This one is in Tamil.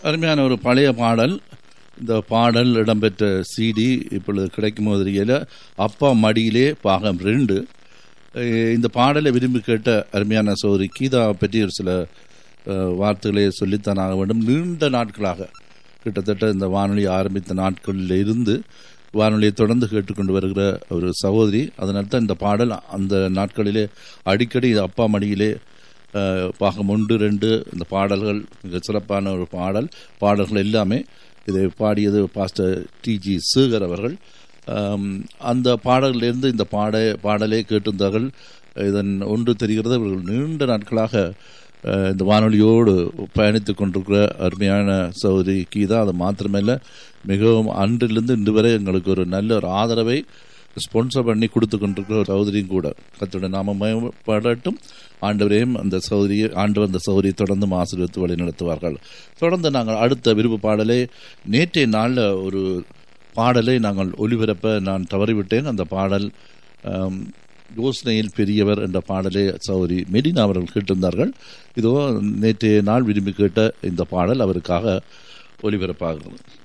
அருமையான ஒரு பழைய பாடல் இந்த பாடல் இடம்பெற்ற சிடி இப்பொழுது கிடைக்கும் போதில் அப்பா மடியிலே பாகம் ரெண்டு அஹ் இந்த பாடலை விரும்பி கேட்ட அருமையான சோதரி கீதா பற்றி ஒரு சில அஹ், வார்த்தைகளை சொல்லித்தான் ஆக வேண்டும் நீண்ட நாட்களாக கிட்டத்தட்ட இந்த வானொலி ஆரம்பித்த நாட்களில் இருந்து வானொலியை தொடர்ந்து கேட்டுக்கொண்டு வருகிற ஒரு சகோதரி அதனால தான் இந்த பாடல் அந்த நாட்களிலே அடிக்கடி அப்பா மடியிலே அஹ், பாகம் ஒன்று ரெண்டு இந்த பாடல்கள் மிக சிறப்பான ஒரு பாடல் பாடல்கள் எல்லாமே இதை பாடியது பாஸ்டர் டிஜி சேகர் அவர்கள் ஆம், அந்த பாடலிலிருந்து இந்த பாட பாடலை கேட்டிருந்தார்கள் இதன் ஒன்று தெரிகிறது இவர்கள் நீண்ட நாட்களாக அஹ், இந்த வானொலியோடு பயணித்துக் கொண்டிருக்கிற அருமையான சௌதரி கீதா அது மாத்திரமல்ல மிகவும் அன்றிலிருந்து இன்று வரை எங்களுக்கு ஒரு நல்ல ஒரு ஆதரவை ஸ்பான்சர் பண்ணி கொடுத்து கொண்டிருக்கிற ஒரு சௌதரியும் கூட கத்தோட நாம மயப்படட்டும் ஆண்டவரையும் அந்த சௌதரியை ஆண்டவர் அந்த சௌதரியை தொடர்ந்து ஆசீர்வித்து வழி நடத்துவார்கள் தொடர்ந்து நாங்கள் அடுத்த விருப்பு பாடலை நேற்றைய நாளில் ஒரு பாடலை நாங்கள் ஒலிபரப்ப நான் தவறிவிட்டேன் அந்த பாடல் ஆம், யோசனையில் பெரியவர் என்ற பாடலை சௌரி மெடினா அவர்கள் கேட்டிருந்தார்கள் இதோ நேற்றைய நாள் விரும்பி கேட்ட இந்த பாடல் அவருக்காக ஒலிபரப்பாகிறது